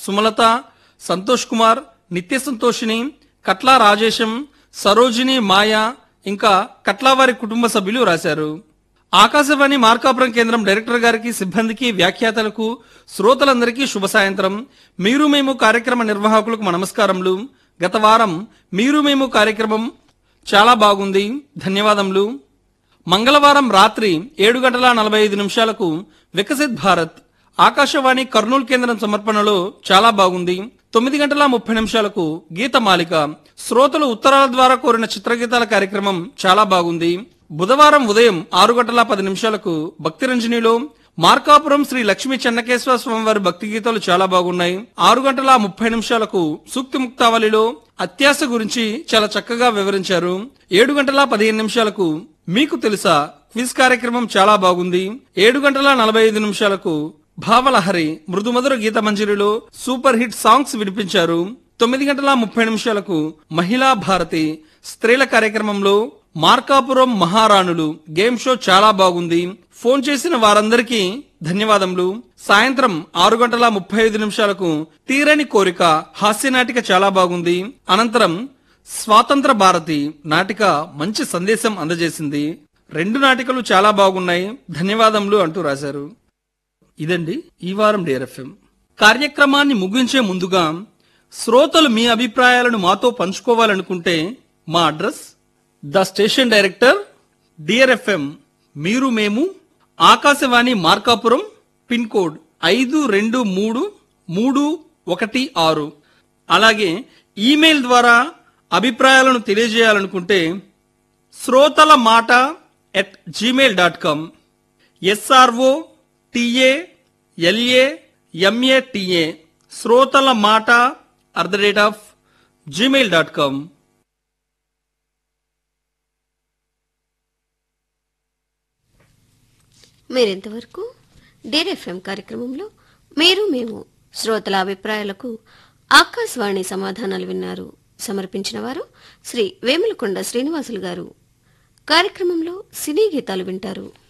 సుమలత సంతోష్ కుమార్ నిత్య సంతోషిని కట్లా రాజేశం సరోజిని మాయా ఇంకా కట్లావారి కుటుంబ సభ్యులు రాశారు ఆకాశవాణి మార్కాపురం కేంద్రం డైరెక్టర్ గారికి సిబ్బందికి వ్యాఖ్యాతలకు శ్రోతలందరికీ శుభ సాయంత్రం మీరు మేము కార్యక్రమ నిర్వాహకులకు మా నమస్కారములు గత వారం మీరు మేము కార్యక్రమం చాలా బాగుంది ధన్యవాదములు మంగళవారం రాత్రి ఏడు గంటల నలభై ఐదు నిమిషాలకు వికసిత్ భారత్ ఆకాశవాణి కర్నూలు కేంద్రం సమర్పణలో చాలా బాగుంది తొమ్మిది గంటల ముప్పై నిమిషాలకు గీతమాలిక శ్రోతలు ఉత్తరాల ద్వారా కోరిన చిత్రగీతాల కార్యక్రమం చాలా బాగుంది బుధవారం ఉదయం ఆరు గంటల పది నిమిషాలకు భక్తిరంజనిలో మార్కాపురం శ్రీ లక్ష్మీ చెన్నకేశ్వర స్వామి వారి భక్తి గీతాలు చాలా బాగున్నాయి ఆరు గంటల ముప్పై నిమిషాలకు సూక్తి ముక్తావళిలో అత్యాస గురించి చాలా చక్కగా వివరించారు ఏడు గంటల పదిహేను నిమిషాలకు మీకు తెలుసా క్విజ్ కార్యక్రమం చాలా బాగుంది ఏడు గంటల నలభై ఐదు నిమిషాలకు భావలహరి మృదుమధుర గీత మంజరిలో సూపర్ హిట్ సాంగ్స్ వినిపించారు తొమ్మిది గంటల ముప్పై నిమిషాలకు మహిళా భారతి స్త్రీల కార్యక్రమంలో మార్కాపురం మహారాణులు గేమ్ షో చాలా బాగుంది ఫోన్ చేసిన వారందరికీ ధన్యవాదములు సాయంత్రం ఆరు గంటల ముప్పై ఐదు నిమిషాలకు తీరని కోరిక హాస్యనాటిక చాలా బాగుంది అనంతరం స్వాతంత్ర భారతి నాటిక మంచి సందేశం అందజేసింది రెండు నాటికలు చాలా బాగున్నాయి ధన్యవాదములు అంటూ రాశారు ఇదండి ఈ వారం డిఆర్ఎఫ్ఎం కార్యక్రమాన్ని ముగించే ముందుగా శ్రోతలు మీ అభిప్రాయాలను మాతో పంచుకోవాలనుకుంటే మా address the station director DRFM మీరు మేము ఆకాశవాణి మార్కాపురం పిన్ కోడ్ ఐదు రెండు మూడు మూడు ఒకటి ఆరు అలాగే ఈమెయిల్ ద్వారా అభిప్రాయాలను తెలియజేయాలనుకుంటే శ్రోతల మాట at Gmail dot com SRO TA LA MA TA శ్రోతల మాట at the rate of Gmail dot com మీరింతవరకు డేరెఫ్ఎం కార్యక్రమంలో మీరు మేము శ్రోతల అభిప్రాయాలకు ఆకాశవాణి సమాధానాలు విన్నారు సమర్పించిన వారు శ్రీ వేములకొండ శ్రీనివాసులు గారు కార్యక్రమంలో సినీ గీతాలు వింటారు